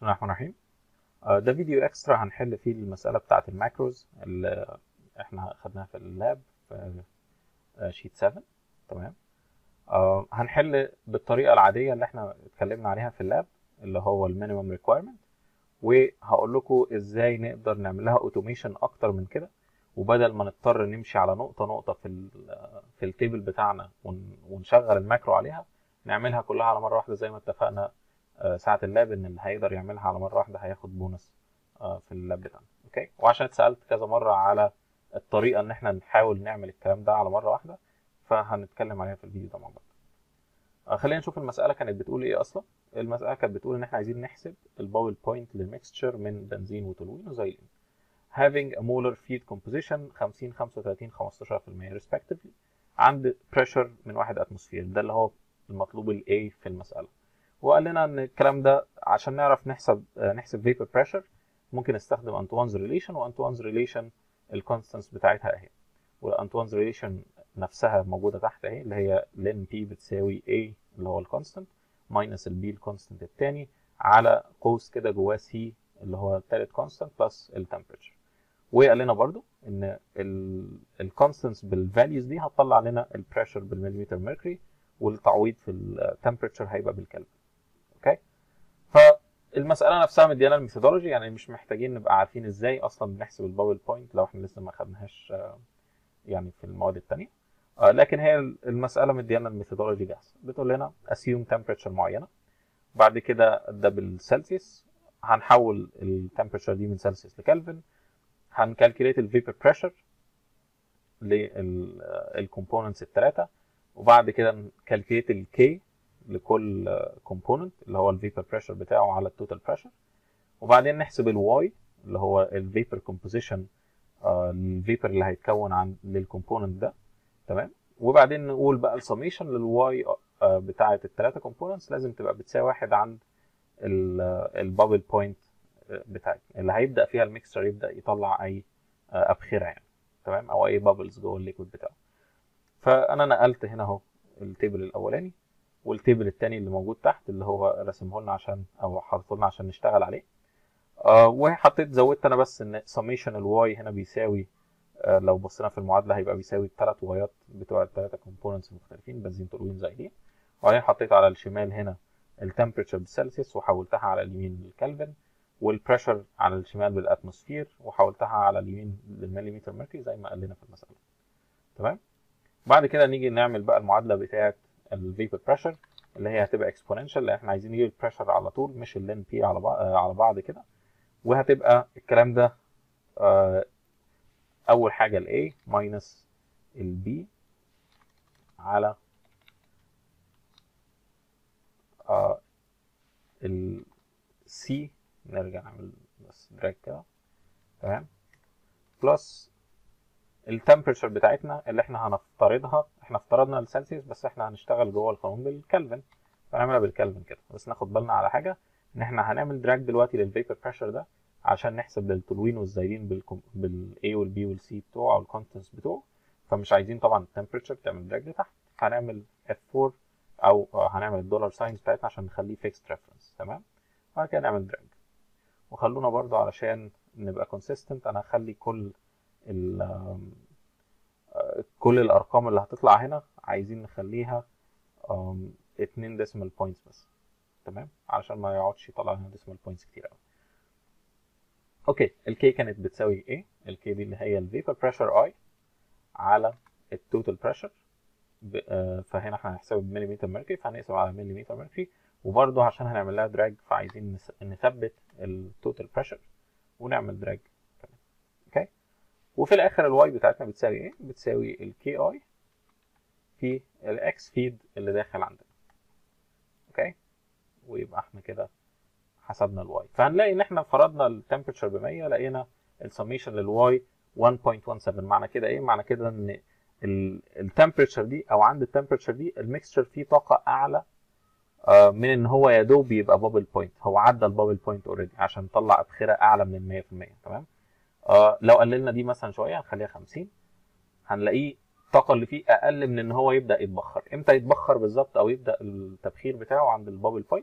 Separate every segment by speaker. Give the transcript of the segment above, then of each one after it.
Speaker 1: بسم الله الرحمن الرحيم آه، ده فيديو اكسترا هنحل فيه المسألة بتاعة الماكروز اللي احنا خدناها في اللاب في آه، شيت 7 تمام آه، هنحل بالطريقة العادية اللي احنا اتكلمنا عليها في اللاب اللي هو المينيمم ريكويرمنت وهقول لكم ازاي نقدر نعمل لها اوتوميشن اكتر من كده وبدل ما نضطر نمشي على نقطة نقطة في ال في التيبل بتاعنا ون- ونشغل الماكرو عليها نعملها كلها على مرة واحدة زي ما اتفقنا آه، ساعة اللاب ان اللي هيقدر يعملها على مرة واحدة هياخد بونص آه، في اللاب بتاعنا اوكي وعشان اتسألت كذا مرة على الطريقة ان احنا نحاول نعمل الكلام ده على مرة واحدة فهنتكلم عليها في الفيديو ده مع بعض آه، خلينا نشوف المسألة كانت بتقول ايه اصلا المسألة كانت بتقول ان احنا عايزين نحسب الباول بوينت للميكستشر من بنزين وتولوين وزيلين having a molar feed composition 50 35 15% respectively عند pressure من 1 اتموسفير ده اللي هو المطلوب ال A في المسألة وقال لنا ان الكلام ده عشان نعرف نحسب آه، نحسب vapor pressure ممكن نستخدم انتوانز ريليشن وانتوانز ريليشن الكونستانس بتاعتها اهي والانتوانز ريليشن نفسها موجوده تحت اهي اللي هي لن بي بتساوي A اللي هو الكونستانت ماينس البي الكونستانت الثاني على قوس كده جواه سي اللي هو الثالث كونستانت بلس التمبريتشر وقال لنا برضو ان الكونستانس بالفاليوز دي هتطلع لنا البريشر بالمليمتر ميركوري والتعويض في التمبريتشر هيبقى بالكلفن اوكي فالمساله نفسها مديانا الميثودولوجي يعني مش محتاجين نبقى عارفين ازاي اصلا بنحسب الباول بوينت لو احنا لسه ما خدناهاش آه، يعني في المواد التانية آه، لكن هي المساله مديانا الميثودولوجي جاهزه بتقول لنا assume temperature معينه بعد كده ده بالسلسيوس هنحول التمبريتشر دي من سلسيوس لكلفن هنكالكوليت الفيبر بريشر للكومبوننتس الثلاثه وبعد كده نكالكوليت الكي لكل كومبوننت اللي هو الفيبر بريشر بتاعه على التوتال بريشر وبعدين نحسب الواي اللي هو الفيبر كومبوزيشن الفيبر اللي هيتكون عن للكومبوننت ده تمام وبعدين نقول بقى السميشن للواي بتاعه الثلاثه كومبوننتس لازم تبقى بتساوي واحد عند البابل بوينت بتاعتنا اللي هيبدا فيها الميكسر يبدا يطلع اي آه، ابخره يعني تمام او اي بابلز جوه الليكويد بتاعه فانا نقلت هنا اهو التيبل الاولاني والتيبل الثاني اللي موجود تحت اللي هو رسمه لنا عشان او حاطه لنا عشان نشتغل عليه آه وحطيت زودت انا بس ان سميشن الواي هنا بيساوي آه لو بصينا في المعادله هيبقى بيساوي الثلاث وايات بتوع الثلاثه كومبوننتس المختلفين بنزين تولوين زائدين وبعدين حطيت على الشمال هنا التمبريتشر بالسلسيوس وحولتها على اليمين بالكلفن والبريشر على الشمال بالاتموسفير وحولتها على اليمين للمليمتر ميركوري زي ما قال لنا في المساله تمام بعد كده نيجي نعمل بقى المعادله بتاعه الفيبر بريشر اللي هي هتبقى اكسبوننشال لان احنا عايزين نجيب البريشر على طول مش اللين بي على بعض على بعض كده وهتبقى الكلام ده آه، اول حاجه ال A ماينس ال B على آه، ال C نرجع نعمل بس دراج كده تمام بلس التمبريتشر بتاعتنا اللي احنا هنفترضها احنا افترضنا السلسيوس بس احنا هنشتغل جوه القانون بالكلفن فنعملها بالكلفن كده بس ناخد بالنا على حاجه ان احنا هنعمل دراج دلوقتي للفيبر بريشر ده عشان نحسب للتولوين والزايدين بالكم... بالاي والبي والسي بتوعه او الكونتنتس بتوعه فمش عايزين طبعا التمبريتشر تعمل دراج لتحت هنعمل F4 او آه، هنعمل الدولار ساينز بتاعتنا عشان نخليه فيكست ريفرنس تمام بعد كده نعمل دراج وخلونا برضو علشان نبقى كونسيستنت انا هخلي كل ال آم، آه، كل الارقام اللي هتطلع هنا عايزين نخليها آم، اتنين ديسمال بوينتس بس تمام علشان ما يقعدش يطلع لنا ديسمال بوينتس كتير قوي اوكي الكي كانت بتساوي ايه الكي دي اللي هي الفيبر بريشر اي على التوتال بريشر فهنا احنا هنحسبه بمليمتر ميركوري فهنقسم على مليمتر ميركوري وبرضه عشان هنعمل لها دراج فعايزين نس- نثبت التوتال بريشر ونعمل دراج كمان اوكي وفي الاخر الواي بتاعتنا بتساوي ايه بتساوي الكي اي في الاكس فيد اللي داخل عندنا اوكي ويبقى احنا كده حسبنا الواي فهنلاقي ان احنا فرضنا التمبريتشر ب 100 لقينا السميشن للواي 1.17 معنى كده ايه معنى كده ان التمبريتشر دي او عند التمبريتشر دي الميكستشر فيه طاقه اعلى آه، من ان هو يا دوب يبقى بابل بوينت هو عدى البابل بوينت اوريدي عشان طلع ابخره اعلى من ال 100% تمام آه لو قللنا دي مثلا شويه هنخليها 50 هنلاقيه الطاقه اللي فيه اقل من ان هو يبدا يتبخر امتى يتبخر بالظبط او يبدا التبخير بتاعه عند البابل بوينت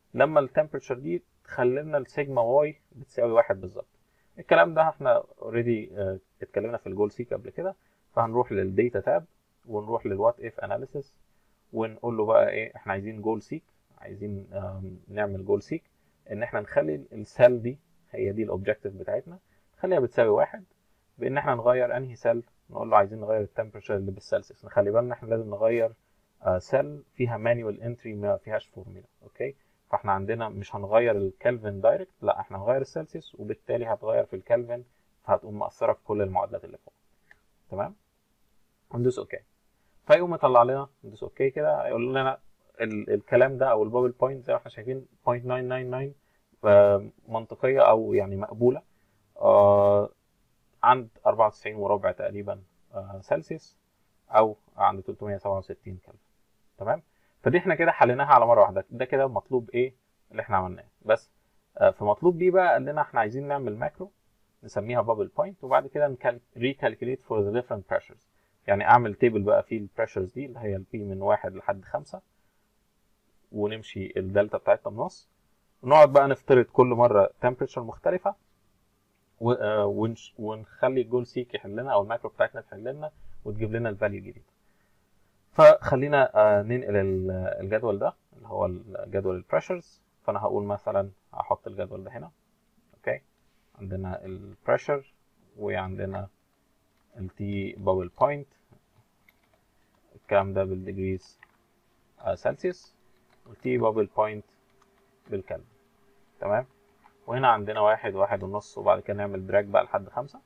Speaker 1: لما التمبريتشر دي تخلي لنا السيجما واي بتساوي واحد بالظبط الكلام ده احنا اوريدي اتكلمنا في الجول سيك قبل كده فهنروح للديتا تاب ونروح للوات اف اناليسيس ونقول له بقى ايه احنا عايزين جول سيك عايزين آم، نعمل جول سيك ان احنا نخلي السيل دي هي دي الاوبجكتيف بتاعتنا نخليها بتساوي واحد بان احنا نغير انهي سيل نقول له عايزين نغير التمبريتشر اللي بالسلسيوس نخلي بالنا احنا لازم نغير سيل فيها مانيوال انتري ما فيهاش فورمولا اوكي فاحنا عندنا مش هنغير الكلفن دايركت لا احنا هنغير السلسيوس وبالتالي هتغير في الكلفن فهتقوم مأثرة في كل المعادلات اللي فوق تمام وندوس اوكي فيقوم يطلع لنا ندوس اوكي كده يقول لنا ال الكلام ده او البابل بوينت زي ما احنا شايفين 0.999 آه، منطقيه او يعني مقبوله آه، عند 94 وربع تقريبا آه، سلسيوس او عند 367 كلفن تمام فدي احنا كده حليناها على مره واحده ده كده مطلوب ايه اللي احنا عملناه بس آه، في مطلوب بي بقى قال لنا احنا عايزين نعمل ماكرو نسميها بابل بوينت وبعد كده ريكالكوليت فور ذا ديفرنت بريشرز يعني اعمل تيبل بقى فيه البريشرز دي اللي هي البي من واحد لحد خمسة ونمشي الدلتا بتاعتنا بنص ونقعد بقى نفترض كل مره تمبريتشر مختلفه و- آه، ونش- ونخلي الجول سيك يحل لنا او الماكرو بتاعتنا تحل لنا وتجيب لنا الفاليو الجديد فخلينا آه، ننقل ال- الجدول ده اللي هو الجدول البريشرز فانا هقول مثلا هحط الجدول ده هنا اوكي عندنا البريشر وعندنا التي بابل بوينت الكلام ده بالديجريز سلسيوس والتي بابل بوينت بالكلب تمام وهنا عندنا واحد واحد ونص وبعد كده نعمل دراج بقى لحد خمسة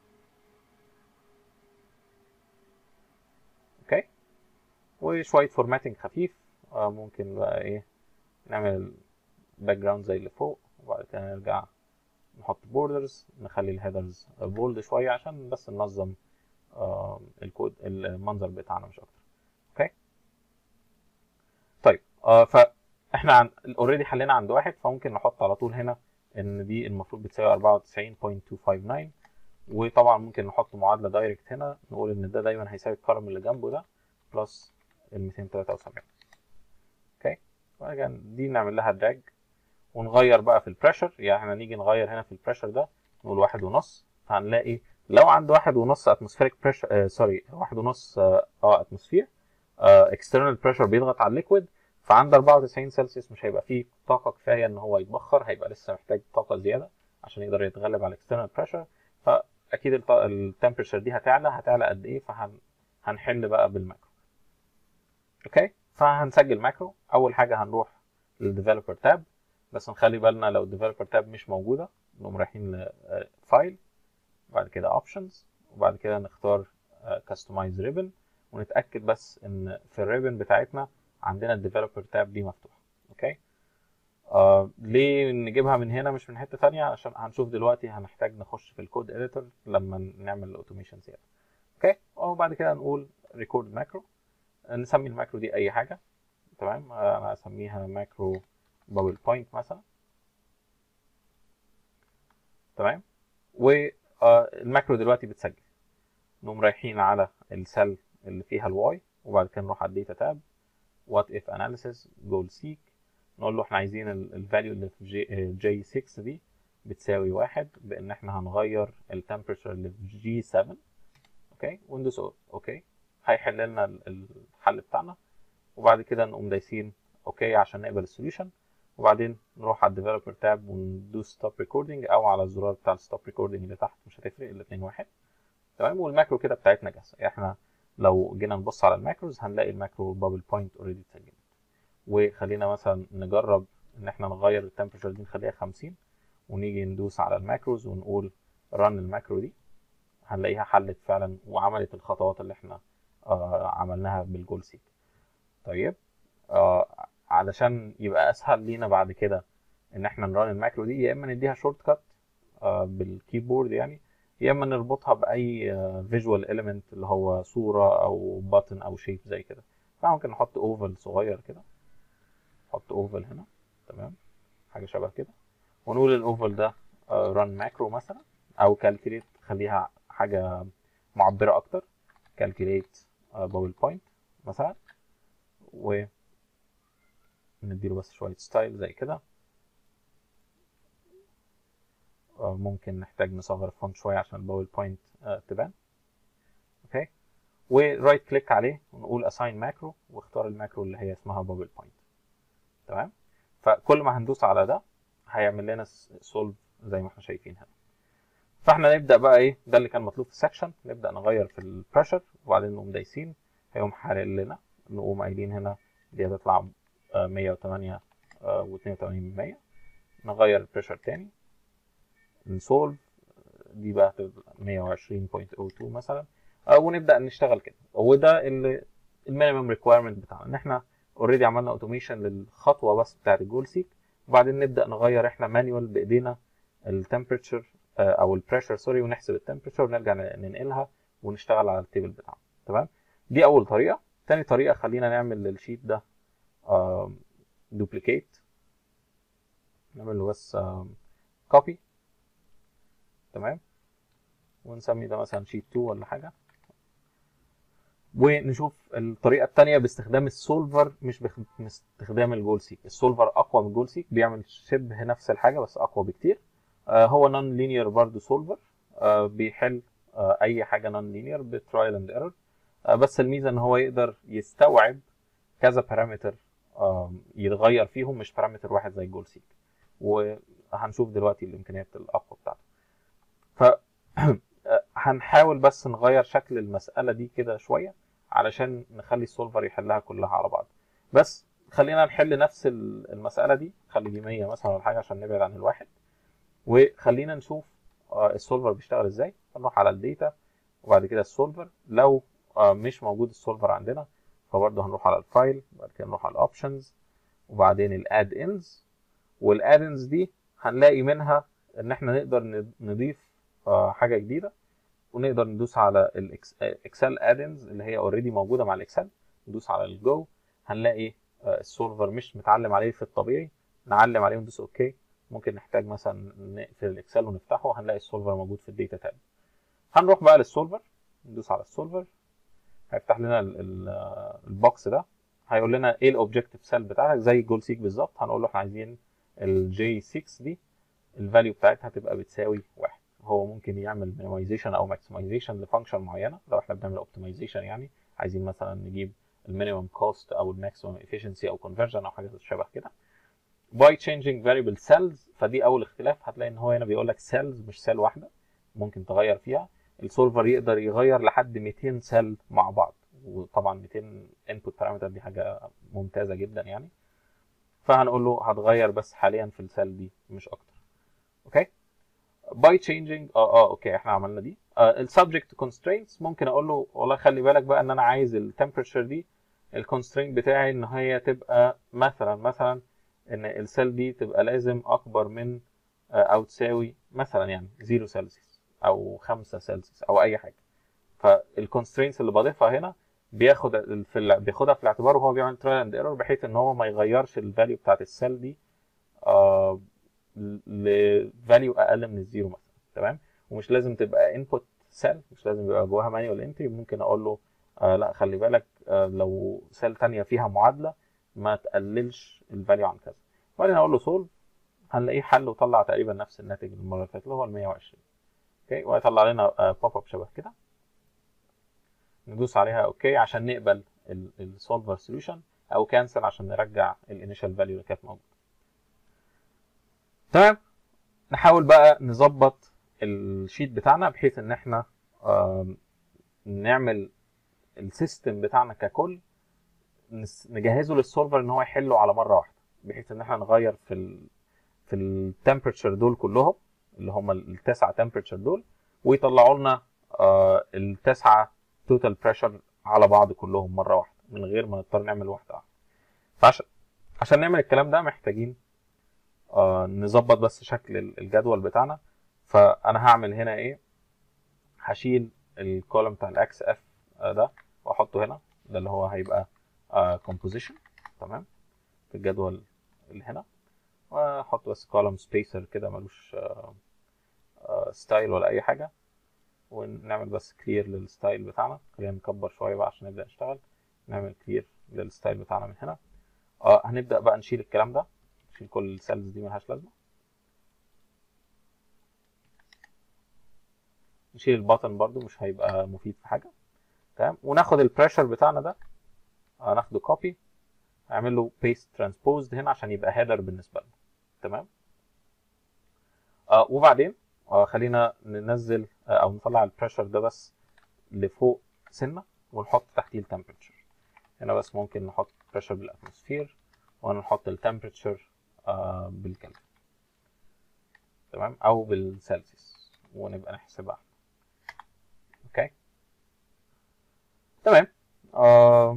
Speaker 1: اوكي وشوية فورماتنج خفيف آه ممكن بقى ايه نعمل باك جراوند زي اللي فوق وبعد كده نرجع نحط بوردرز نخلي الهيدرز بولد شوية عشان بس ننظم آه الكود المنظر بتاعنا مش اكتر اوكي طيب آه فاحنا عن اوريدي حلينا عند واحد فممكن نحط على طول هنا ان دي المفروض بتساوي 94.259 وطبعا ممكن نحط معادله دايركت هنا نقول ان ده دايما هيساوي الكرم اللي جنبه ده بلس ال 273 اوكي وبعد كده دي نعمل لها دراج ونغير بقى في البريشر يعني احنا نيجي نغير هنا في البريشر ده نقول واحد ونص فهنلاقي لو عند واحد ونص اتموسفيريك بريشر آه سوري واحد ونص اه اتموسفير اكسترنال بريشر بيضغط على الليكويد فعند 94 سلسيوس مش هيبقى فيه طاقه كفايه ان هو يتبخر هيبقى لسه محتاج طاقه زياده عشان يقدر يتغلب على الاكسترنال بريشر فاكيد التمبريتشر دي هتعلى هتعلى قد ايه فهنحل بقى بالماكرو اوكي فهنسجل ماكرو اول حاجه هنروح للديفلوبر تاب بس نخلي بالنا لو الديفلوبر تاب مش موجوده نقوم رايحين لفايل بعد كده اوبشنز وبعد كده نختار كاستمايز ريبن ونتاكد بس ان في الريبن بتاعتنا عندنا الديفلوبر تاب دي مفتوحه اوكي آه ليه نجيبها من هنا مش من حته ثانيه عشان هنشوف دلوقتي هنحتاج نخش في الكود اديتور لما نعمل الاوتوميشن زياده اوكي وبعد كده نقول ريكورد ماكرو نسمي الماكرو دي اي حاجه تمام آه انا اسميها ماكرو بابل بوينت مثلا تمام والماكرو دلوقتي بتسجل نقوم رايحين على السيل اللي فيها الواي وبعد كده نروح على الداتا تاب وات اف اناليسيس جول سيك نقول له احنا عايزين الفاليو اللي في جي, جي 6 دي بتساوي واحد بان احنا هنغير التمبريتشر اللي في جي 7 اوكي وندوس اوكي هيحل لنا الحل بتاعنا وبعد كده نقوم دايسين اوكي عشان نقبل السوليوشن وبعدين نروح على الديفلوبر تاب وندوس ستوب ريكوردنج او على الزرار بتاع الستوب ريكوردنج اللي تحت مش هتفرق الاثنين واحد تمام والماكرو كده بتاعتنا جاهزه يعني احنا لو جينا نبص على الماكروز هنلاقي الماكرو بابل بوينت اوريدي اتسجلت وخلينا مثلا نجرب ان احنا نغير التمبريتشر دي نخليها 50 ونيجي ندوس على الماكروز ونقول رن الماكرو دي هنلاقيها حلت فعلا وعملت الخطوات اللي احنا آه عملناها بالجول سيك طيب آه علشان يبقى اسهل لينا بعد كده ان احنا نرن الماكرو دي يا اما نديها شورت كات آه بالكيبورد يعني يا اما نربطها باي فيجوال اليمنت اللي هو صوره او باتن او شيب زي كده فممكن نحط اوفل صغير كده نحط اوفل هنا تمام حاجه شبه كده ونقول الاوفل ده ران ماكرو مثلا او كالكوليت خليها حاجه معبره اكتر كالكوليت بابل بوينت مثلا و نديله بس شويه ستايل زي كده آه، ممكن نحتاج نصغر الفونت شويه عشان الباوربوينت آه، تبان اوكي ورايت كليك عليه ونقول اساين ماكرو واختار الماكرو اللي هي اسمها بابل بوينت تمام فكل ما هندوس على ده هيعمل لنا سولف زي ما احنا شايفين هنا فاحنا نبدا بقى ايه ده اللي كان مطلوب في السكشن نبدا نغير في البريشر وبعدين نقوم دايسين هيقوم حارق لنا نقوم قايلين هنا دي هتطلع آه، 108 و82 من 100 نغير البريشر تاني نسولف دي بقى هتبقى 120.02 مثلا آه، ونبدا نشتغل كده وده اللي المينيمم ريكويرمنت بتاعنا ان احنا اوريدي عملنا اوتوميشن للخطوه بس بتاعت الجول سيك وبعدين نبدا نغير احنا مانيوال بايدينا التمبريتشر او البريشر سوري ونحسب التمبريتشر ونرجع ننقلها ونشتغل على التيبل بتاعنا تمام دي اول طريقه تاني طريقه خلينا نعمل للشيت ده دوبليكيت نعمل له بس كوبي تمام ونسمي ده مثلا شيت 2 ولا حاجه ونشوف الطريقه الثانيه باستخدام السولفر مش باستخدام الجول سيك السولفر اقوى من الجول سيك بيعمل شبه نفس الحاجه بس اقوى بكتير آه هو نون لينير برضه سولفر آه بيحل آه اي حاجه نون لينير بترايل اند ايرور بس الميزه ان هو يقدر يستوعب كذا بارامتر يتغير فيهم مش بارامتر واحد زي الجول سيك وهنشوف دلوقتي الامكانيات الاقوى بتاعته ف هنحاول بس نغير شكل المسألة دي كده شوية علشان نخلي السولفر يحلها كلها على بعض بس خلينا نحل نفس المسألة دي خلي دي 100 مثلا ولا حاجة عشان نبعد عن الواحد وخلينا نشوف السولفر بيشتغل ازاي نروح على الداتا وبعد كده السولفر لو مش موجود السولفر عندنا فبرضه هنروح على الفايل وبعد كده نروح على الاوبشنز وبعدين الاد انز والاد انز دي هنلاقي منها ان احنا نقدر نضيف حاجه جديده ونقدر ندوس على الاكسل ادنز اللي هي اوريدي موجوده مع الاكسل ندوس على الجو هنلاقي السولفر مش متعلم عليه في الطبيعي نعلم عليه وندوس اوكي ممكن نحتاج مثلا نقفل الاكسل ونفتحه هنلاقي السولفر موجود في الداتا تاب هنروح بقى للسولفر ندوس على السولفر هيفتح لنا البوكس ده هيقول لنا ايه الاوبجكتيف سيل بتاعك زي جول سيك بالظبط هنقول له احنا عايزين الجي 6 دي الفاليو بتاعتها تبقى بتساوي واحد هو ممكن يعمل مينيمايزيشن او ماكسمايزيشن لفانكشن معينه لو احنا بنعمل اوبتمايزيشن يعني عايزين مثلا نجيب المينيمم كوست او الماكسيمم efficiency او conversion او حاجه شبه كده باي changing variable cells فدي اول اختلاف هتلاقي ان هو هنا بيقول لك cells مش سيل واحده ممكن تغير فيها السولفر يقدر يغير لحد 200 سيل مع بعض وطبعا 200 input parameter دي حاجه ممتازه جدا يعني فهنقول له هتغير بس حاليا في السيل دي مش اكتر اوكي باي تشينجينج اه اه اوكي احنا عملنا دي السبجكت كونسترينتس ممكن اقول له والله خلي بالك بقى ان انا عايز التمبريتشر دي الكونسترينت بتاعي ان هي تبقى مثلا مثلا ان السيل دي تبقى لازم اكبر من او تساوي مثلا يعني 0 سلسيوس او 5 سلسيوس او اي حاجه فالكونسترينتس اللي بضيفها هنا بياخد في ال... بياخدها في الاعتبار وهو بيعمل ترايل اند ايرور بحيث ان هو ما يغيرش الفاليو بتاعت السيل دي آه لفاليو اقل من الزيرو مثلا تمام ومش لازم تبقى انبوت سيل مش لازم يبقى جواها مانيوال انتري ممكن اقول له آه لا خلي بالك آه لو سيل تانية فيها معادله ما تقللش الفاليو عن كذا وبعدين اقول له سولف هنلاقيه حل وطلع تقريبا نفس الناتج المره اللي فاتت اللي هو ال 120 اوكي وهيطلع لنا بوب اب شبه كده ندوس عليها اوكي عشان نقبل السولفر سوليوشن او كانسل عشان نرجع الانيشال فاليو اللي كانت موجوده تمام نحاول بقى نظبط الشيت بتاعنا بحيث ان احنا نعمل السيستم بتاعنا ككل نجهزه للسولفر ان هو يحله على مره واحده بحيث ان احنا نغير في ال في التمبرتشر دول كلهم اللي هم التسعه تمبرتشر دول ويطلعوا لنا التسعه توتال بريشر على بعض كلهم مره واحده من غير ما نضطر نعمل واحده واحده فعشان عشان نعمل الكلام ده محتاجين آه نظبط بس شكل الجدول بتاعنا فانا هعمل هنا ايه هشيل الكولوم بتاع الاكس اف ده واحطه هنا ده اللي هو هيبقى كومبوزيشن آه تمام في الجدول اللي هنا واحط بس كولوم سبيسر كده ملوش ستايل ولا اي حاجه ونعمل بس كلير للستايل بتاعنا خلينا نكبر شويه بقى عشان نبدا نشتغل نعمل كلير للستايل بتاعنا من هنا آه هنبدا بقى نشيل الكلام ده نشيل كل السيلز دي ملهاش لازمه نشيل البطن برضو مش هيبقى مفيد في حاجه تمام وناخد البريشر بتاعنا ده هناخده كوبي اعمل له بيست ترانسبوزد هنا عشان يبقى هيدر بالنسبه لنا تمام آه وبعدين آه خلينا ننزل آه او نطلع البريشر ده بس لفوق سنه ونحط تحتيه التمبريتشر هنا بس ممكن نحط بريشر بالاتموسفير ونحط التمبريتشر آه بالكلفن تمام او بالسلسيوس ونبقى نحسبها اوكي تمام آه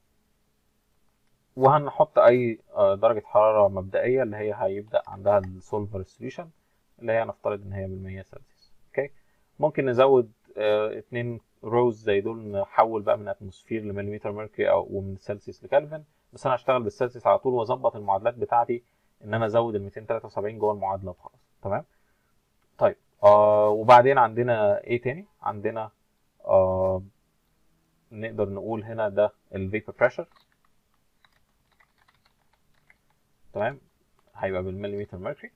Speaker 1: وهنحط اي آه درجه حراره مبدئيه اللي هي هيبدا عندها السولفر سوليوشن اللي هي نفترض ان هي بال100 سلسيوس اوكي ممكن نزود آه اتنين روز زي دول نحول بقى من اتموسفير لمليمتر ميركوري او ومن سلسيوس لكلفن بس انا هشتغل بالسلسيوس على طول واظبط المعادلات بتاعتي ان انا ازود ال 273 جوه المعادله وخلاص تمام طيب آه وبعدين عندنا ايه تاني عندنا آه نقدر نقول هنا ده الفيبر بريشر تمام هيبقى بالمليمتر ميركوري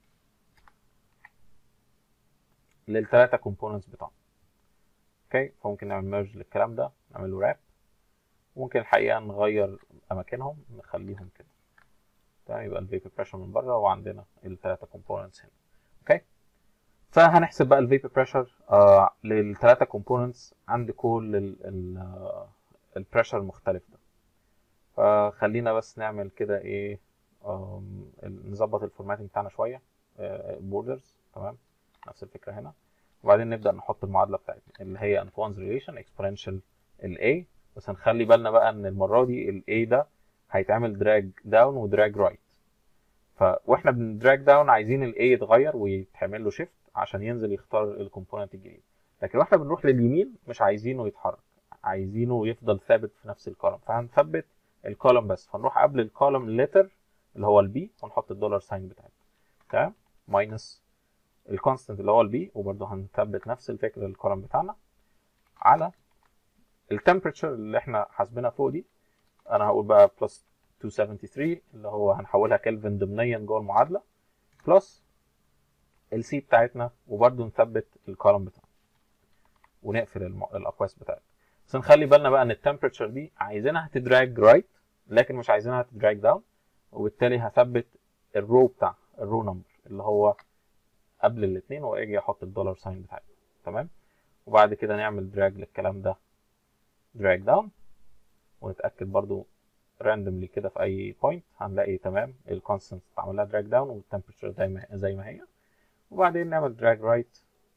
Speaker 1: للثلاثه كومبوننتس بتاعهم اوكي فممكن نعمل ميرج للكلام ده نعمل له راب ممكن الحقيقه نغير اماكنهم نخليهم كده تمام يبقى الفيبر بريشر من بره وعندنا الثلاثه كومبوننتس هنا اوكي فهنحسب بقى الفيبر بريشر آه للثلاثه كومبوننتس عند كل البريشر المختلف ده فخلينا بس نعمل كده ايه نظبط الفورماتنج بتاعنا شويه بوردرز تمام نفس الفكره هنا وبعدين نبدا نحط المعادله بتاعتنا اللي هي انتوانز ريليشن اكسبوننشال الاي بس هنخلي بالنا بقى ان المره دي الاي ده هيتعمل دراج داون ودراج رايت ف واحنا بندراج داون عايزين الاي يتغير ويتعمل له شيفت عشان ينزل يختار الكومبوننت الجديد لكن واحنا بنروح لليمين مش عايزينه يتحرك عايزينه يفضل ثابت في نفس الكولوم فهنثبت الكولوم بس فنروح قبل الكولوم لتر اللي هو البي ونحط الدولار ساين بتاعتنا تمام ماينس الكونستنت اللي هو البي وبرده هنثبت نفس الفكره للكولوم بتاعنا على التمبريتشر اللي احنا حاسبينها فوق دي انا هقول بقى بلس 273 اللي هو هنحولها كلفن ضمنيا جوه المعادله بلس السي بتاعتنا وبرده نثبت الكولوم بتاعنا ونقفل الم... الاقواس بتاعتنا بس نخلي بالنا بقى ان التمبريتشر دي عايزينها تدراج رايت لكن مش عايزينها تدراج داون وبالتالي هثبت الرو بتاع الرو نمبر اللي هو قبل الاثنين واجي احط الدولار ساين بتاعي تمام وبعد كده نعمل دراج للكلام ده دراج داون ونتاكد برضو راندوملي كده في اي بوينت هنلاقي تمام الكونستنت اتعمل لها دراج داون والتمبريتشر زي ما زي ما هي وبعدين نعمل دراج رايت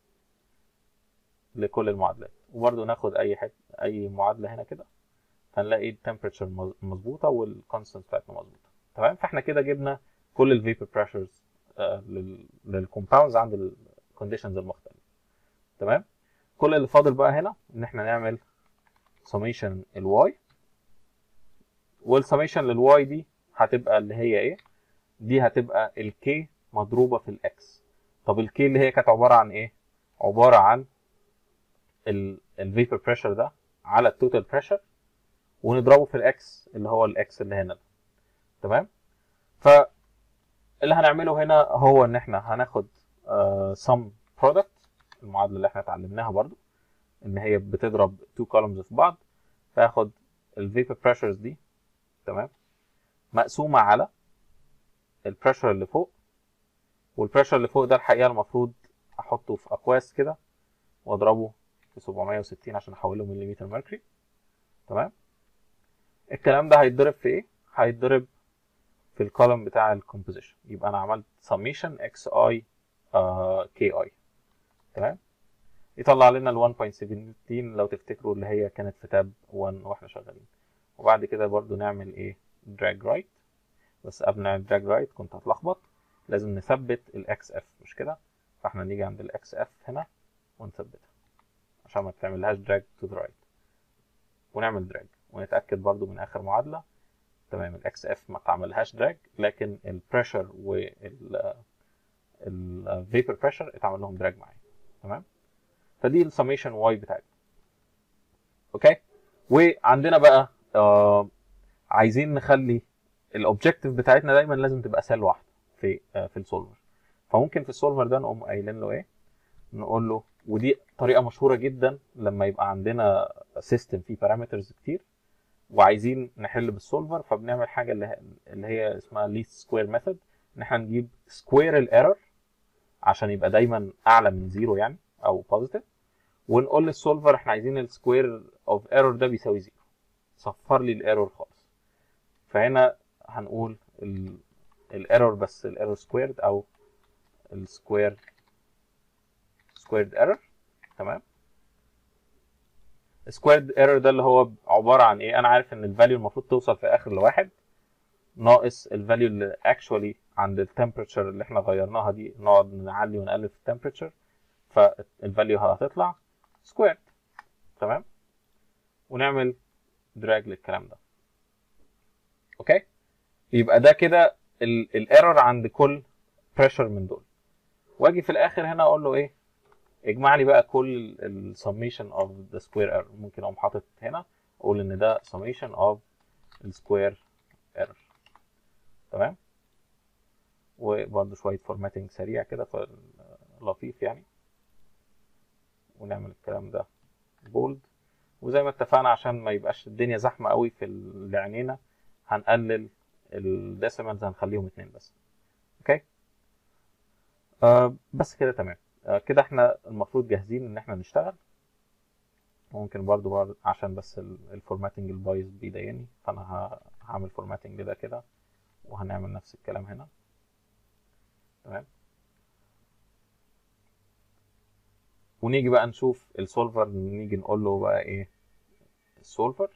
Speaker 1: لكل المعادلات وبرضو ناخد اي حته اي معادله هنا كده هنلاقي التمبريتشر مظبوطه والكونستنت بتاعتنا مظبوطه تمام فاحنا كده جبنا كل الفيبر بريشرز للكومباوندز عند الكونديشنز المختلفه تمام كل اللي فاضل بقى هنا ان احنا نعمل سميشن الواي والسميشن للواي دي هتبقى اللي هي ايه دي هتبقى الكي مضروبه في الاكس طب الكي اللي هي كانت عباره عن ايه عباره عن الفيبر بريشر ده على التوتال بريشر ونضربه في الاكس اللي هو الاكس اللي هنا ده تمام ف اللي هنعمله هنا هو ان احنا هناخد sum product المعادله اللي احنا اتعلمناها برضو ان هي بتضرب two columns في بعض فاخد الفيبر بريشرز دي تمام مقسومه على البريشر اللي فوق والبريشر اللي فوق ده الحقيقه المفروض احطه في اقواس كده واضربه في 760 عشان احوله مليمتر ميركوري تمام الكلام ده هيتضرب في ايه هيتضرب في الكولوم بتاع الكومبوزيشن يبقى انا عملت summation xi uh, ki تمام يطلع لنا ال 1.17 لو تفتكروا اللي هي كانت في تاب 1 واحنا شغالين وبعد كده برضو نعمل ايه drag right بس قبل ما نعمل drag right كنت هتلخبط لازم نثبت الاكس اف مش كده فاحنا نيجي عند الاكس اف هنا ونثبتها عشان ما تعملهاش drag to the right ونعمل drag ونتاكد برضو من اخر معادله تمام الاكس اف ما تعملهاش دراج لكن البريشر وال الفيبر بريشر اتعمل لهم دراج معايا تمام فدي السميشن واي بتاعتنا اوكي وعندنا بقى آه عايزين نخلي الاوبجكتيف بتاعتنا دايما لازم تبقى سيل واحده في آه في السولفر فممكن في السولفر ده نقوم قايلين له ايه نقول له ودي طريقه مشهوره جدا لما يبقى عندنا سيستم فيه بارامترز كتير وعايزين نحل بالسولفر فبنعمل حاجه اللي هي, اللي هي اسمها ليست سكوير ميثود ان احنا نجيب سكوير الايرور عشان يبقى دايما اعلى من زيرو يعني او بوزيتيف ونقول للسولفر احنا عايزين السكوير اوف ايرور ده بيساوي زيرو صفر لي الايرور خالص فهنا هنقول الايرور بس الايرور سكويرد او السكوير سكويرد ايرور تمام سكويرد ايرور ده اللي هو عباره عن ايه انا عارف ان الفاليو المفروض توصل في اخر لواحد ناقص الفاليو اللي اكشولي عند التمبريتشر اللي احنا غيرناها دي نقعد نعلي ونقلل في التمبريتشر فالفاليو هتطلع سكويرد تمام ونعمل دراج للكلام ده اوكي يبقى ده كده الايرور عند كل بريشر من دول واجي في الاخر هنا اقول له ايه اجمع لي بقى كل السميشن اوف ذا سكوير ايرور ممكن اقوم حاطط هنا اقول ان ده سميشن اوف السكوير ايرور تمام وبرده شويه فورماتنج سريع كده لطيف يعني ونعمل الكلام ده بولد وزي ما اتفقنا عشان ما يبقاش الدنيا زحمه قوي في اللي عينينا هنقلل الديسيمالز هنخليهم اتنين بس اوكي آه بس كده تمام آه كده احنا المفروض جاهزين ان احنا نشتغل ممكن برضو, برضو عشان بس الفورماتنج البايظ بيضايقني فانا هعمل فورماتنج ده كده وهنعمل نفس الكلام هنا تمام ونيجي بقى نشوف السولفر نيجي نقول له بقى ايه السولفر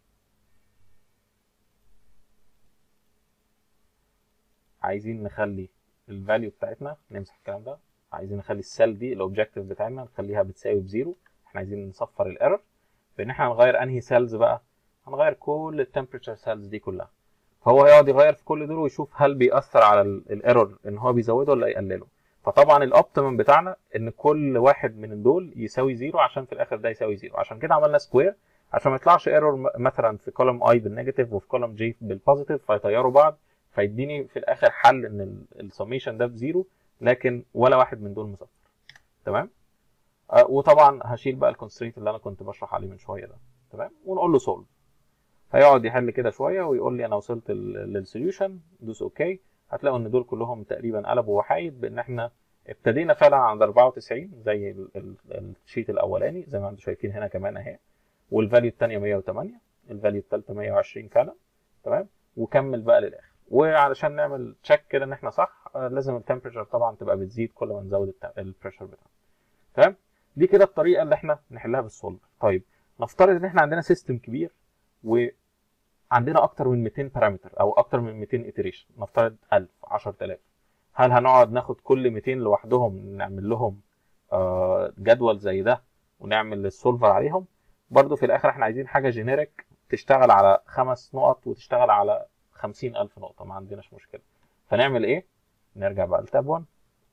Speaker 1: عايزين نخلي الفاليو بتاعتنا نمسح الكلام ده عايزين نخلي السيل دي الاوبجكتيف بتاعتنا نخليها بتساوي بزيرو احنا عايزين نصفر الايرور بان احنا هنغير انهي سيلز بقى هنغير كل التمبريتشر سيلز دي كلها فهو هيقعد يغير في كل دول ويشوف هل بيأثر على الايرور ان هو بيزوده ولا يقلله فطبعا الاوبتيمم بتاعنا ان كل واحد من دول يساوي زيرو عشان في الاخر ده يساوي زيرو عشان كده عملنا سكوير عشان ما يطلعش ايرور مثلا في كولوم اي بالنيجاتيف وفي كولوم جي بالبوزيتيف فيطيروا بعض فيديني في الاخر حل ان السميشن ده بزيرو لكن ولا واحد من دول مصفر تمام آه وطبعا هشيل بقى الكونسترينت اللي انا كنت بشرح عليه من شويه ده تمام ونقول له سولف هيقعد يحل كده شويه ويقول لي انا وصلت للسوليوشن دوس اوكي هتلاقوا ان دول كلهم تقريبا قلبوا وحايد بان احنا ابتدينا فعلا عند 94 زي الشيت الاولاني زي ما انتم شايفين هنا كمان اهي والفاليو الثانيه 108 الفاليو الثالثه 120 فعلا تمام وكمل بقى للاخر وعلشان نعمل تشيك كده ان احنا صح لازم التمبريتشر طبعا تبقى بتزيد كل ما نزود البريشر بتاعنا تمام دي كده الطريقه اللي احنا نحلها بالسولفر طيب نفترض ان احنا عندنا سيستم كبير وعندنا اكتر من 200 بارامتر او اكتر من 200 iteration نفترض 1000 10000 هل هنقعد ناخد كل 200 لوحدهم نعمل لهم جدول زي ده ونعمل السولفر عليهم برضو في الاخر احنا عايزين حاجه جينيريك تشتغل على خمس نقط وتشتغل على 50000 نقطه ما عندناش مشكله فنعمل ايه نرجع بقى لتاب 1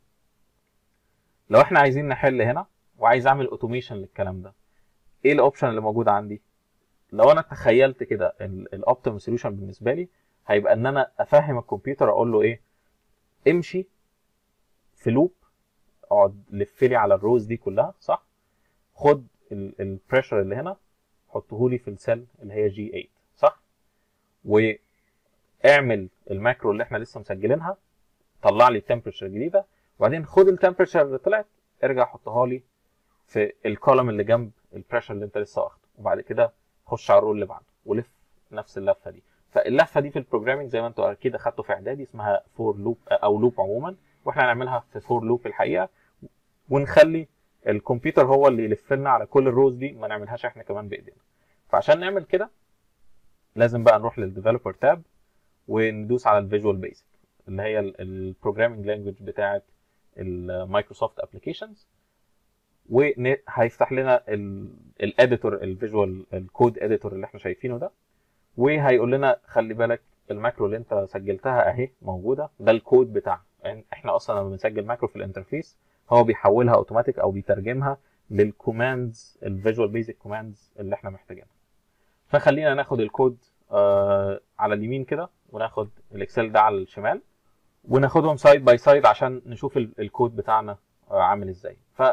Speaker 1: لو احنا عايزين نحل هنا وعايز اعمل اوتوميشن للكلام ده ايه الاوبشن اللي موجود عندي لو انا تخيلت كده الاوبتيمم سوليوشن بالنسبه لي هيبقى ان انا افهم الكمبيوتر اقول له ايه امشي في لوب اقعد لف لي على الروز دي كلها صح خد البريشر اللي هنا حطه لي في السيل اللي هي جي 8 صح واعمل الماكرو اللي احنا لسه مسجلينها طلع لي التمبريتشر الجديده وبعدين خد التمبريتشر اللي طلعت ارجع حطها لي في الكولوم اللي جنب البريشر اللي انت لسه واخده وبعد كده خش على الرول اللي بعده ولف نفس اللفه دي فاللفه دي في البروجرامينج زي ما انتوا اكيد اخدتوا في اعدادي اسمها فور لوب او لوب عموما واحنا هنعملها في فور لوب الحقيقه ونخلي الكمبيوتر هو اللي يلف لنا على كل الروز دي ما نعملهاش احنا كمان بايدينا فعشان نعمل كده لازم بقى نروح للديفلوبر تاب وندوس على الفيجوال بيزك اللي هي البروجرامينج لانجوج بتاعه المايكروسوفت ابلكيشنز وهيفتح لنا الاديتور الفيجوال الكود اديتور اللي احنا شايفينه ده وهيقول لنا خلي بالك الماكرو اللي انت سجلتها اهي موجوده ده الكود بتاعها يعني احنا اصلا لما بنسجل ماكرو في الانترفيس هو بيحولها اوتوماتيك او بيترجمها للكوماندز الفيجوال بيزك كوماندز اللي احنا محتاجينها فخلينا ناخد الكود آه على اليمين كده وناخد الاكسل ده على الشمال وناخدهم سايد باي سايد عشان نشوف الكود بتاعنا آه عامل ازاي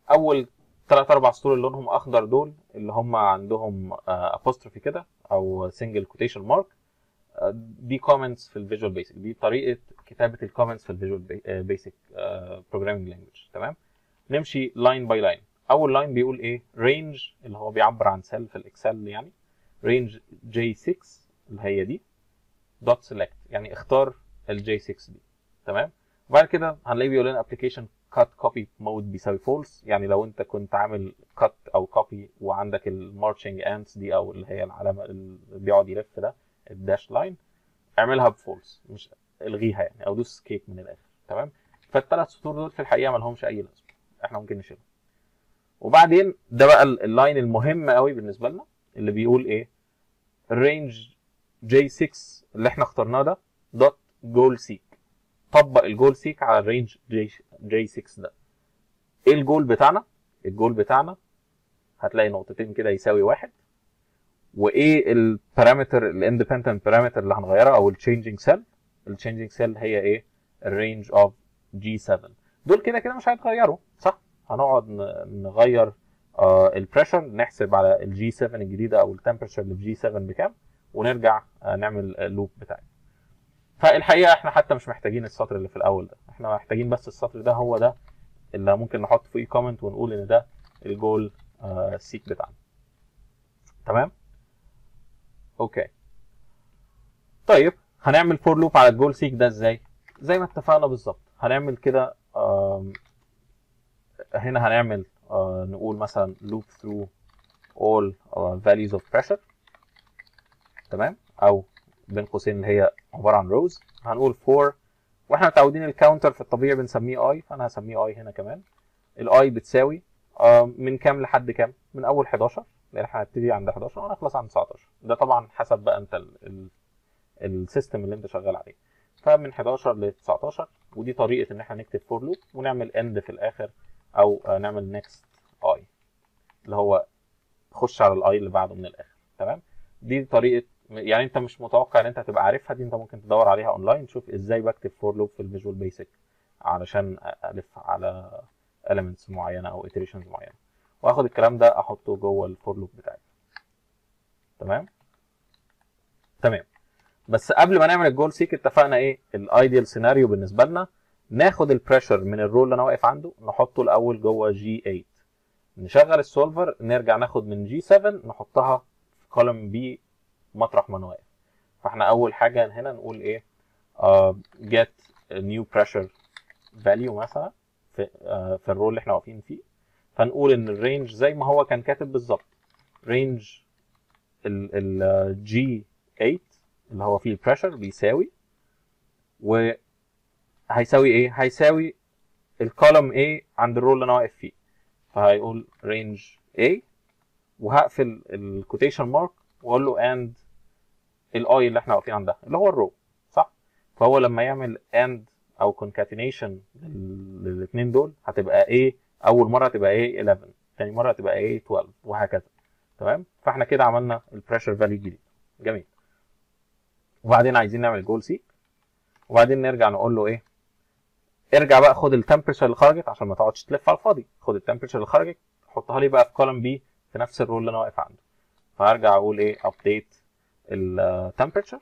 Speaker 1: اول ثلاث اربع سطور اللي لونهم اخضر دول اللي هم عندهم ابوستروفي كده او سنجل كوتيشن مارك دي كومنتس في الفيجوال بيسك دي طريقه كتابه الكومنتس في الفيجوال بيسك بروجرامينج لانجوج تمام نمشي لاين باي لاين اول لاين بيقول ايه رينج اللي هو بيعبر عن سيل في الاكسل يعني رينج جي 6 اللي هي دي دوت سيلكت يعني اختار الجي 6 دي تمام وبعد كده هنلاقيه بيقول لنا ابلكيشن كات كوبي مود بيساوي فولس يعني لو انت كنت عامل كات او كوبي وعندك المارشنج انتس دي او اللي هي العلامه اللي بيقعد يلف ده الداش لاين اعملها بفولس مش الغيها يعني او دوس سكيب من الاخر تمام فالثلاث سطور دول في الحقيقه ما لهمش اي لازمه احنا ممكن نشيلهم وبعدين ده بقى اللاين المهم قوي بالنسبه لنا اللي بيقول ايه الرينج جي 6 اللي احنا اخترناه ده دوت جول سيك طبق الجول سيك على الرينج جي جي 6 ده ايه الجول بتاعنا الجول بتاعنا هتلاقي نقطتين كده يساوي واحد وايه البارامتر الاندبندنت بارامتر اللي هنغيرها او التشينجينج سيل التشينجينج سيل هي ايه الرينج اوف جي 7 دول كده كده مش هيتغيروا صح هنقعد نغير آه البريشر نحسب على الجي 7 الجديده او التمبرتشر اللي في جي 7 بكام ونرجع آه نعمل اللوب بتاعي فالحقيقه احنا حتى مش محتاجين السطر اللي في الاول ده احنا محتاجين بس السطر ده هو ده اللي ممكن نحط فيه كومنت ونقول ان ده الجول آه سيك بتاعنا تمام اوكي طيب هنعمل فور لوب على الجول سيك ده ازاي زي ما اتفقنا بالظبط هنعمل كده هنا هنعمل آه نقول مثلا loop through all uh, values of pressure تمام او بين قوسين اللي هي عباره عن rows هنقول for واحنا متعودين الكاونتر في الطبيعي بنسميه i فانا هسميه i هنا كمان الاي بتساوي آه من كام لحد كام من اول 11 لان احنا هنبتدي عند 11 ونخلص عند 19 ده طبعا حسب بقى انت السيستم اللي انت شغال عليه فمن 11 ل 19 ودي طريقه ان احنا نكتب فور لوب ونعمل اند في الاخر او نعمل نيكست اي اللي هو خش على الاي اللي بعده من الاخر تمام دي طريقه يعني انت مش متوقع ان انت هتبقى عارفها دي انت ممكن تدور عليها اونلاين تشوف ازاي بكتب فور لوب في الفيجوال بيسك علشان الف على elements معينه او iterations معينه واخد الكلام ده احطه جوه الفور لوب بتاعي تمام تمام بس قبل ما نعمل الجول سيك اتفقنا ايه الايديال سيناريو بالنسبه لنا ناخد البريشر من الرول اللي انا واقف عنده نحطه الاول جوه جي 8 نشغل السولفر نرجع ناخد من جي 7 نحطها في كولوم بي مطرح ما انا واقف فاحنا اول حاجه هنا نقول ايه uh, get a new pressure value مثلا في uh, في الرول اللي احنا واقفين فيه فنقول ان الرينج زي ما هو كان كاتب بالظبط رينج ال جي 8 اللي هو فيه البريشر بيساوي و هيساوي ايه؟ هيساوي الكولوم A عند الرول اللي انا واقف فيه فهيقول رينج A وهقفل الكوتيشن مارك واقول له اند الاي اللي احنا واقفين عندها اللي هو الرو صح؟ فهو لما يعمل اند او كونكاتينيشن للاثنين دول هتبقى A اول مره هتبقى A 11 ثاني مره هتبقى A 12 وهكذا تمام؟ فاحنا كده عملنا البريشر فاليو الجديد جميل وبعدين عايزين نعمل جول سيك وبعدين نرجع نقول له ايه ارجع بقى خد التمبريتشر اللي خرجت عشان ما تقعدش تلف على الفاضي خد التمبريتشر اللي خرجت حطها لي بقى في كولوم بي في نفس الرول اللي انا واقف عنده فهرجع اقول ايه ابديت التمبريتشر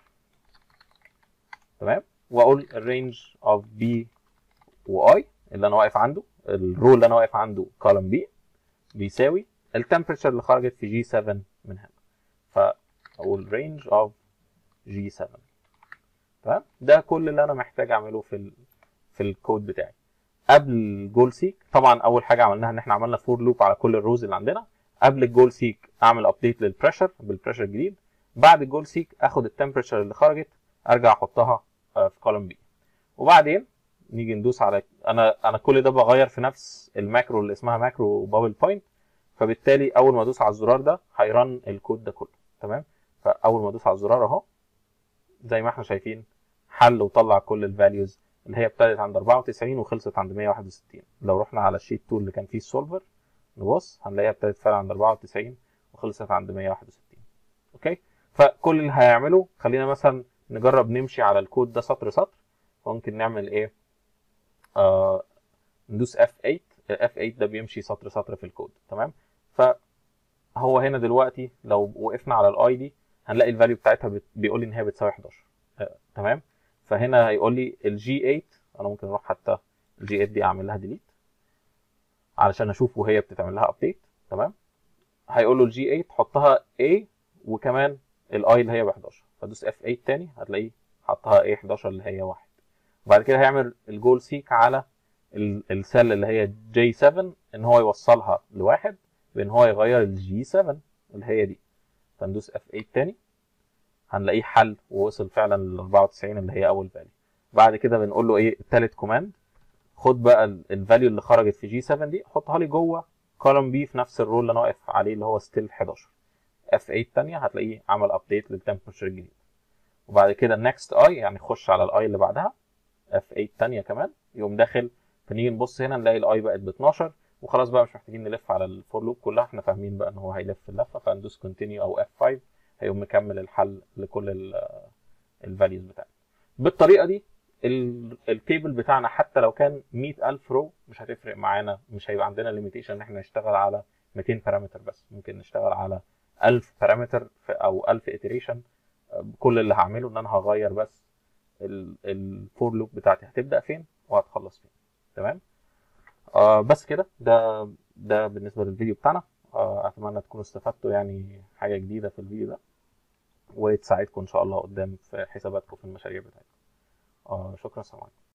Speaker 1: تمام واقول الرينج اوف بي واي اللي انا واقف عنده الرول اللي انا واقف عنده كولوم بي بيساوي التمبريتشر اللي خرجت في جي 7 من هنا فاقول رينج اوف جي 7 تمام ده كل اللي انا محتاج اعمله في ال في الكود بتاعي قبل الجول سيك طبعا اول حاجه عملناها ان احنا عملنا فور لوب على كل الروز اللي عندنا قبل الجول سيك اعمل ابديت للبريشر بالبريشر الجديد بعد الجول سيك اخد التمبريتشر اللي خرجت ارجع احطها في كولوم بي وبعدين نيجي ندوس على انا انا كل ده بغير في نفس الماكرو اللي اسمها ماكرو بابل بوينت فبالتالي اول ما ادوس على الزرار ده هيرن الكود ده كله تمام فاول ما ادوس على الزرار اهو زي ما احنا شايفين حل وطلع كل الفاليوز اللي هي ابتدت عند 94 وخلصت عند 161 لو رحنا على الشيت 2 اللي كان فيه السولفر نبص هنلاقيها ابتدت فعلا عند 94 وخلصت عند 161 اوكي فكل اللي هيعمله خلينا مثلا نجرب نمشي على الكود ده سطر سطر ممكن نعمل ايه آه ندوس F8 اف 8 ده بيمشي سطر سطر في الكود تمام فهو هنا دلوقتي لو وقفنا على الاي دي هنلاقي الفاليو بتاعتها بت... بيقول لي ان هي بتساوي 11 آه، تمام فهنا هيقول لي الجي 8 انا ممكن اروح حتى الجي 8 دي اعمل لها ديليت علشان اشوف وهي بتتعمل لها ابديت تمام هيقول له الجي 8 حطها A وكمان الاي اللي هي ب 11 فادوس اف 8 تاني هتلاقيه حطها A 11 اللي هي 1 وبعد كده هيعمل الجول سيك على ال- السيل اللي هي جي 7 ان هو يوصلها لواحد بان هو يغير الجي 7 اللي هي دي فندوس اف 8 تاني هنلاقيه حل ووصل فعلا لل 94 اللي هي اول فاليو بعد كده بنقول له ايه التالت كوماند خد بقى الفاليو اللي خرجت في جي 7 دي حطها لي جوه كولوم بي في نفس الرول اللي انا واقف عليه اللي هو ستيل 11 اف 8 تانية هتلاقيه عمل ابديت للتمبرتشر الجديد وبعد كده نكست اي يعني خش على الاي اللي بعدها اف 8 تانية كمان يقوم داخل فنيجي نبص هنا نلاقي الاي بقت ب 12 وخلاص بقى مش محتاجين نلف على الفور لوب كلها احنا فاهمين بقى ان هو هيلف اللفه فندوس كونتينيو او اف 5 هيقوم مكمل الحل لكل الفاليوز بتاعتنا بالطريقه دي ال- التيبل بتاعنا حتى لو كان 100000 رو مش هتفرق معانا مش هيبقى عندنا ليميتيشن ان احنا نشتغل على 200 بارامتر بس ممكن نشتغل على 1000 بارامتر او 1000 iteration كل اللي هعمله ان انا هغير بس الفور لوب بتاعتي هتبدا فين وهتخلص فين تمام آه بس كده ده ده بالنسبه للفيديو بتاعنا آه اتمنى تكونوا استفدتوا يعني حاجه جديده في الفيديو ده وتساعدكم ان شاء الله قدام في حساباتكم في المشاريع بتاعتكم آه شكرا سلام عليكم